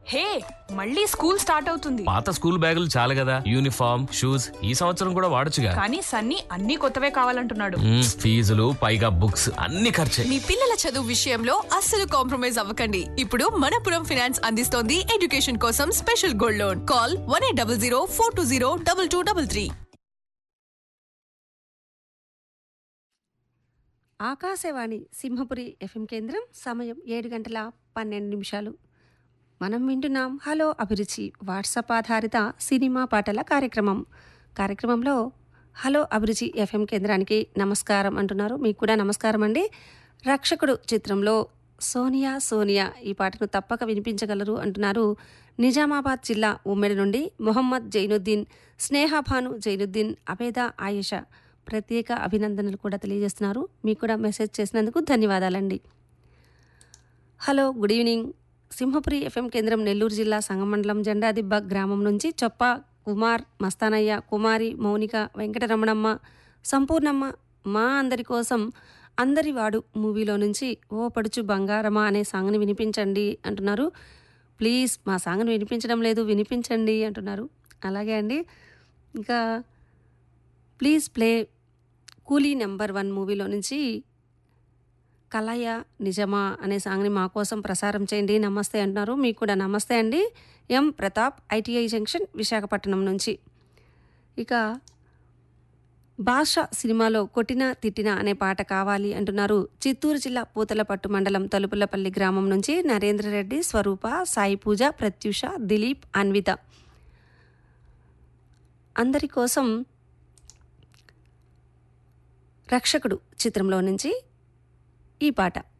హే మళ్ళీ school start అవుతుంది పాత స్కూల్ బ్యాగులు చాలు కదా యూనిఫామ్ షూస్ ఈ సంవత్సరం కూడా వాడొచ్చుగా కానీ సన్నీ అన్ని కొత్తవే కావాలంటున్నాడు మ్మ్, ఫీజులు పైగా బుక్స్ అన్ని ఖర్చే మీ పిల్లల చదువు విషయంలో అస్సలు కాంప్రమైజ్ అవ్వకండి ఇప్పుడు మనపురం ఫైనాన్స్ అందిస్తోంది ఎడ్యుకేషన్ కోసం special gold loan call one eight double zero four two zero double two double three Akashvani Simhapuri FM కేంద్రం సమయం ఏడు గంటల పన్నెండు నిమిషాలు మనం వింటున్నాం హలో అభిరుచి వాట్సాప్ ఆధారిత సినిమా పాటల కార్యక్రమం కార్యక్రమంలో హలో అభిరుచి ఎఫ్ఎం కేంద్రానికి నమస్కారం అంటున్నారు మీకు కూడా నమస్కారం అండి రక్షకుడు చిత్రంలో సోనియా సోనియా ఈ పాటను తప్పక వినిపించగలరు అంటున్నారు నిజామాబాద్ జిల్లా ఉమ్మెడి నుండి మొహమ్మద్ జైనుద్దీన్ స్నేహభాను జైనుద్దీన్ అబేదా ఆయేషా ప్రత్యేక అభినందనలు కూడా తెలియజేస్తున్నారు మీకు కూడా మెసేజ్ చేసినందుకు ధన్యవాదాలండి hello good evening Simhapuri FM కేంద్రం నెల్లూరు జిల్లా సంగమండలం జెండాదిబ్బ గ్రామం నుంచి చొప్ప కుమార్ మస్తానయ్య కుమారి మౌనిక వెంకటరమణమ్మ సంపూర్ణమ్మ మా అందరి కోసం అందరి వాడు మూవీలో నుంచి ఓ పడుచు బంగారమా అనే సాంగ్ని వినిపించండి అంటున్నారు ప్లీజ్ మా సాంగ్ని వినిపించడం లేదు వినిపించండి అంటున్నారు అలాగే అండి ఇంకా please play coolie number one మూవీలో నుంచి కలయ నిజమా అనే సాంగ్ని మా కోసం ప్రసారం చేయండి నమస్తే అంటున్నారు మీకు కూడా నమస్తే అండి M Pratap ITI junction Visakhapatnam నుంచి ఇక భాష సినిమాలో కొట్టిన తిట్టిన అనే పాట కావాలి అంటున్నారు చిత్తూరు జిల్లా పూతలపట్టు మండలం తలుపులపల్లి గ్రామం నుంచి నరేంద్ర రెడ్డి స్వరూప సాయి పూజ ప్రత్యూష దిలీప్ అన్విత అందరి కోసం రక్షకుడు చిత్రంలో నుంచి ఈ పాట